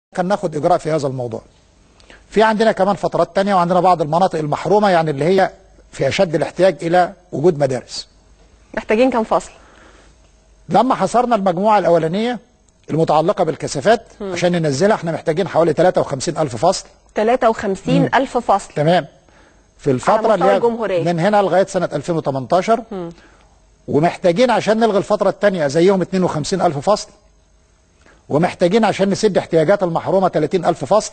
كان ناخد اجراء في هذا الموضوع في عندنا كمان فترات تانية وعندنا بعض المناطق المحرومة يعني اللي هي في أشد الاحتياج إلى وجود مدارس محتاجين كام فصل لما حصرنا المجموعة الأولانية المتعلقة بالكثافات عشان ننزلها احنا محتاجين حوالي 53 ألف فصل 53 ألف فصل تمام في الفترة مستوى اللي هي الجمهورية. من هنا لغاية سنة 2018 ومحتاجين عشان نلغي الفترة الثانية زيهم 52 ألف فصل ومحتاجين عشان نسد احتياجات المحرومة 30 ألف فصل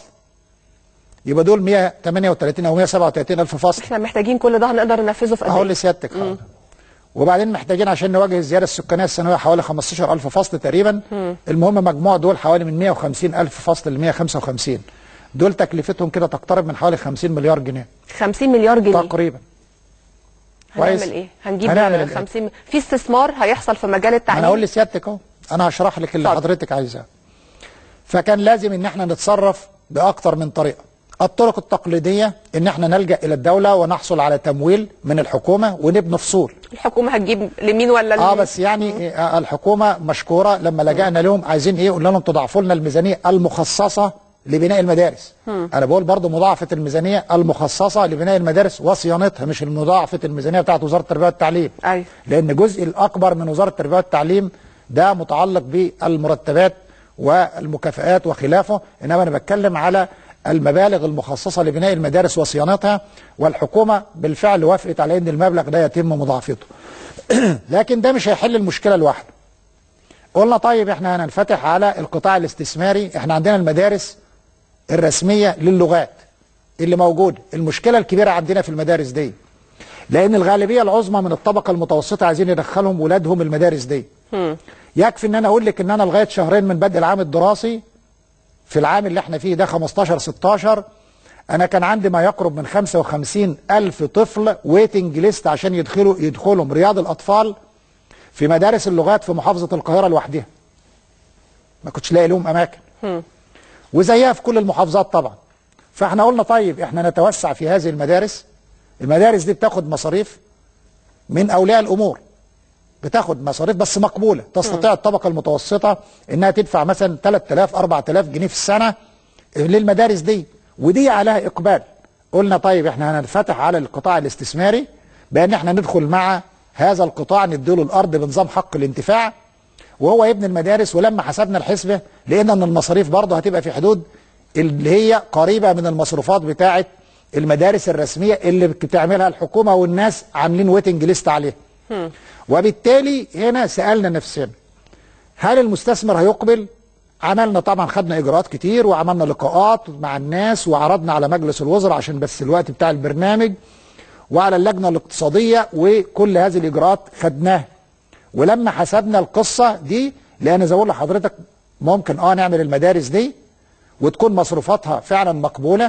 يبقى دول 138 أو 137 ألف فصل احنا محتاجين كل ده هنقدر ننفذه في قد اهو ايه لسيادتك حاضر. وبعدين محتاجين عشان نواجه الزياده السكانيه السنويه حوالي 15000 فصل تقريبا المهم مجموع دول حوالي من 150000 فصل ل 155 دول تكلفتهم كده تقترب من حوالي 50 مليار جنيه 50 مليار جنيه تقريبا هنعمل كويس. ايه هنجيب هنعمل الآتي. 50 في استثمار هيحصل في مجال ما انا اقول التعليم لسيادتك اهو انا هشرح لك اللي اتفضل. حضرتك عايزاه فكان لازم ان احنا نتصرف باكتر من طريقه الطرق التقليديه ان احنا نلجا الى الدوله ونحصل على تمويل من الحكومه ونبني فصول الحكومه هتجيب لمين ولا اه لمين بس يعني إيه، الحكومه مشكوره لما لجأنا لهم عايزين ايه قلنا لهم تضاعفوا لنا الميزانيه المخصصه لبناء المدارس انا بقول برضو مضاعفه الميزانيه المخصصه لبناء المدارس وصيانتها مش مضاعفه الميزانيه بتاعت وزاره التربيه والتعليم أيوة. لان الجزء الاكبر من وزاره التربيه والتعليم ده متعلق بالمرتبات والمكافآت وخلافه انما انا بتكلم على المبالغ المخصصه لبناء المدارس وصيانتها والحكومه بالفعل وافقت على ان المبلغ ده يتم مضاعفته لكن ده مش هيحل المشكله لوحده قلنا طيب احنا هننفتح على القطاع الاستثماري احنا عندنا المدارس الرسميه للغات اللي موجوده المشكله الكبيره عندنا في المدارس دي لان الغالبيه العظمى من الطبقه المتوسطه عايزين يدخلهم ولادهم المدارس دي يكفي ان انا اقول لك ان انا لغايه شهرين من بدء العام الدراسي في العام اللي احنا فيه ده 15 16 انا كان عندي ما يقرب من 55 الف طفل ويتنج ليست عشان يدخلوا يدخلهم رياض الاطفال في مدارس اللغات في محافظه القاهره لوحدها ما كنتش لاقي لهم اماكن وزيها في كل المحافظات طبعا فاحنا قلنا طيب احنا نتوسع في هذه المدارس المدارس دي بتاخد مصاريف من اولياء الامور بتاخد مصاريف بس مقبوله تستطيع الطبقه المتوسطه انها تدفع مثلا 3000 4000 جنيه في السنه للمدارس دي ودي عليها اقبال قلنا طيب احنا هننفتح على القطاع الاستثماري بان احنا ندخل مع هذا القطاع نديله الارض بنظام حق الانتفاع وهو يبني المدارس ولما حسبنا الحسبه لقينا ان المصاريف برضه هتبقى في حدود اللي هي قريبه من المصروفات بتاعه المدارس الرسميه اللي بتعملها الحكومه والناس عاملين ويتنج ليست عليها وبالتالي هنا سالنا نفسنا هل المستثمر هيقبل عملنا طبعا خدنا اجراءات كتير وعملنا لقاءات مع الناس وعرضنا على مجلس الوزراء عشان بس الوقت بتاع البرنامج وعلى اللجنه الاقتصاديه وكل هذه الاجراءات خدناها ولما حسبنا القصه دي لان زي ما بقول لحضرتك ممكن اه نعمل المدارس دي وتكون مصروفاتها فعلا مقبوله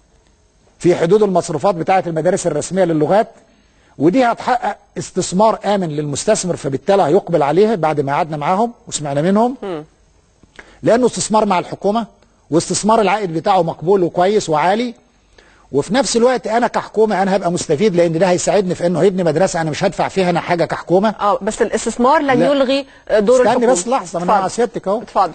في حدود المصروفات بتاعه المدارس الرسميه للغات ودي هتحقق استثمار امن للمستثمر فبالتالي هيقبل عليها بعد ما قعدنا معاهم وسمعنا منهم لانه استثمار مع الحكومه واستثمار العائد بتاعه مقبول وكويس وعالي وفي نفس الوقت انا كحكومه انا هبقى مستفيد لان ده هيساعدني في انه هيبني مدرسه انا مش هدفع فيها انا حاجه كحكومه اه بس الاستثمار لن لا. يلغي دور استني الحكومه بس لحظه انا مع اتفضل. سيادتك اهو اتفضل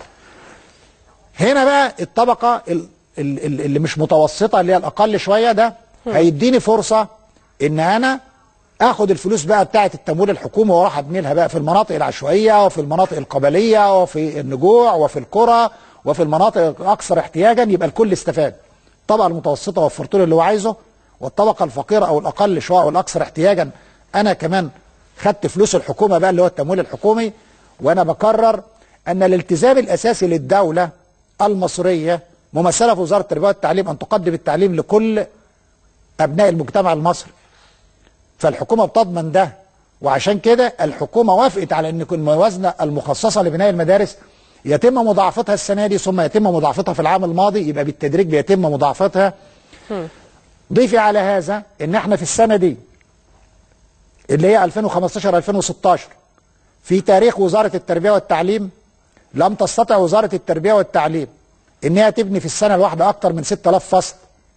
هنا بقى الطبقه ال- ال- ال- اللي مش متوسطه اللي هي الاقل شويه ده هيديني فرصه ان انا اخد الفلوس بقى بتاعه التمويل الحكومي واروح ابني لها بقى في المناطق العشوائيه وفي المناطق القبليه وفي النجوع وفي القرى وفي المناطق الاكثر احتياجا يبقى الكل استفاد الطبقه المتوسطه وفرت له اللي هو عايزه والطبقه الفقيره او الاقل شويه او الاكثر احتياجا انا كمان خدت فلوس الحكومه بقى اللي هو التمويل الحكومي وانا بكرر ان الالتزام الاساسي للدوله المصريه ممثله في وزاره التربيه والتعليم ان تقدم التعليم لكل ابناء المجتمع المصري فالحكومه بتضمن ده وعشان كده الحكومه وافقت على ان يكون الموازنه المخصصه لبناء المدارس يتم مضاعفتها السنه دي ثم يتم مضاعفتها في العام الماضي يبقى بالتدريج بيتم مضاعفتها ضيفي على هذا ان احنا في السنه دي اللي هي 2015 2016 في تاريخ وزاره التربيه والتعليم لم تستطع وزاره التربيه والتعليم ان هي تبني في السنه الواحده اكثر من 6000 فصل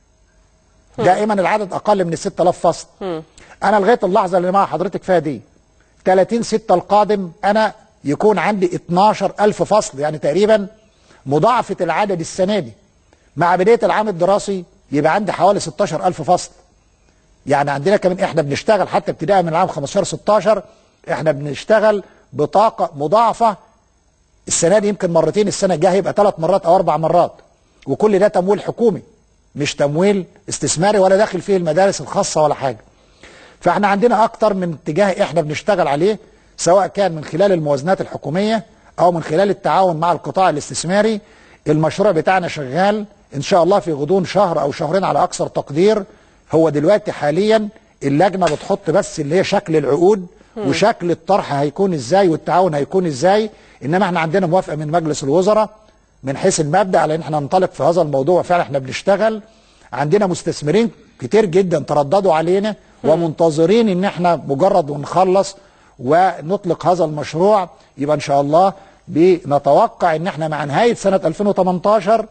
دائما العدد اقل من ال 6000 فصل انا لغايه اللحظه اللي مع حضرتك فيها دي 30 6 القادم انا يكون عندي 12000 فصل يعني تقريبا مضاعفه العدد السنه دي مع بدايه العام الدراسي يبقى عندي حوالي 16000 فصل يعني عندنا كمان احنا بنشتغل حتى ابتداء من العام 15 16 احنا بنشتغل بطاقه مضاعفه السنه دي يمكن مرتين السنه الجايه هيبقى ثلاث مرات او اربع مرات وكل ده تمويل حكومي مش تمويل استثماري ولا داخل فيه المدارس الخاصه ولا حاجه فاحنا عندنا اكتر من اتجاه احنا بنشتغل عليه سواء كان من خلال الموازنات الحكوميه او من خلال التعاون مع القطاع الاستثماري المشروع بتاعنا شغال ان شاء الله في غضون شهر او شهرين على اكثر تقدير هو دلوقتي حاليا اللجنه بتحط بس اللي هي شكل العقود وشكل الطرح هيكون ازاي والتعاون هيكون ازاي انما احنا عندنا موافقه من مجلس الوزراء من حيث المبدا على ان احنا ننطلق في هذا الموضوع فعلا احنا بنشتغل عندنا مستثمرين كتير جدا ترددوا علينا ومنتظرين ان احنا مجرد ونخلص ونطلق هذا المشروع يبقى ان شاء الله بنتوقع ان احنا مع نهايه سنه 2018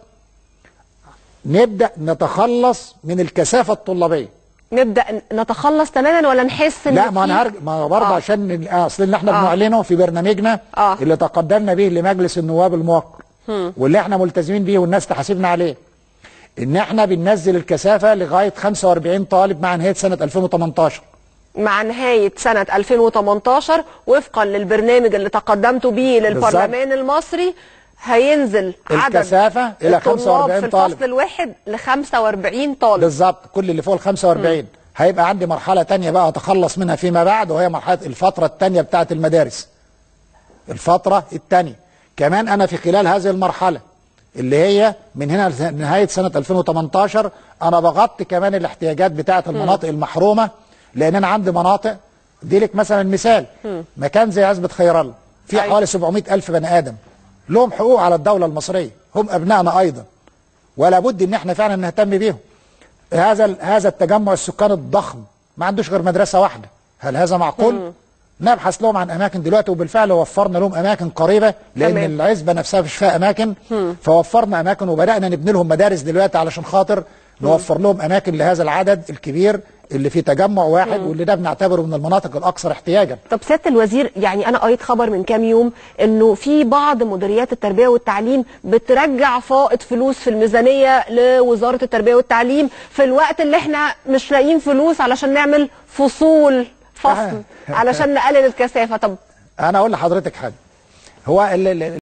نبدا نتخلص من الكثافه الطلابيه نبدا نتخلص تماما ولا نحس ان لا ما في- انا هرجع ما برضه آه. عشان ال- آه، اصل اللي احنا آه. بنعلنه في برنامجنا آه. اللي تقدمنا به لمجلس النواب الموقر واللي احنا ملتزمين بيه والناس تحاسبنا عليه ان احنا بننزل الكثافه لغايه 45 طالب مع نهايه سنه 2018 مع نهايه سنه 2018 وفقا للبرنامج اللي تقدمت به للبرلمان المصري هينزل عدد الكثافة إلى الطلاب 45 في طالب. الفصل الواحد ل 45 طالب بالظبط كل اللي فوق ال 45 هيبقى عندي مرحله تانية بقى اتخلص منها فيما بعد وهي مرحله الفتره التانية بتاعه المدارس الفتره التانية كمان انا في خلال هذه المرحله اللي هي من هنا لنهايه سنه 2018 انا بغطي كمان الاحتياجات بتاعه المناطق المحرومه لان انا عندي مناطق دي لك مثلا مثال مكان زي عزبه خير الله في أيوة. حوالي 700 الف بني ادم لهم حقوق على الدوله المصريه هم ابنائنا ايضا ولا بد ان احنا فعلا نهتم بيهم هذا هذا التجمع السكاني الضخم ما عندوش غير مدرسه واحده هل هذا معقول نبحث لهم عن اماكن دلوقتي وبالفعل وفرنا لهم اماكن قريبه لان تمام. العزبه نفسها مش فيها اماكن فوفرنا اماكن وبدانا نبني لهم مدارس دلوقتي علشان خاطر نوفر لهم اماكن لهذا العدد الكبير اللي في تجمع واحد واللي ده بنعتبره من المناطق الاكثر احتياجا طب سياده الوزير يعني انا قريت خبر من كام يوم انه في بعض مديريات التربيه والتعليم بترجع فائض فلوس في الميزانيه لوزاره التربيه والتعليم في الوقت اللي احنا مش لاقيين فلوس علشان نعمل فصول فصل علشان نقلل الكثافه طب انا اقول لحضرتك حاجه هو ال- ال-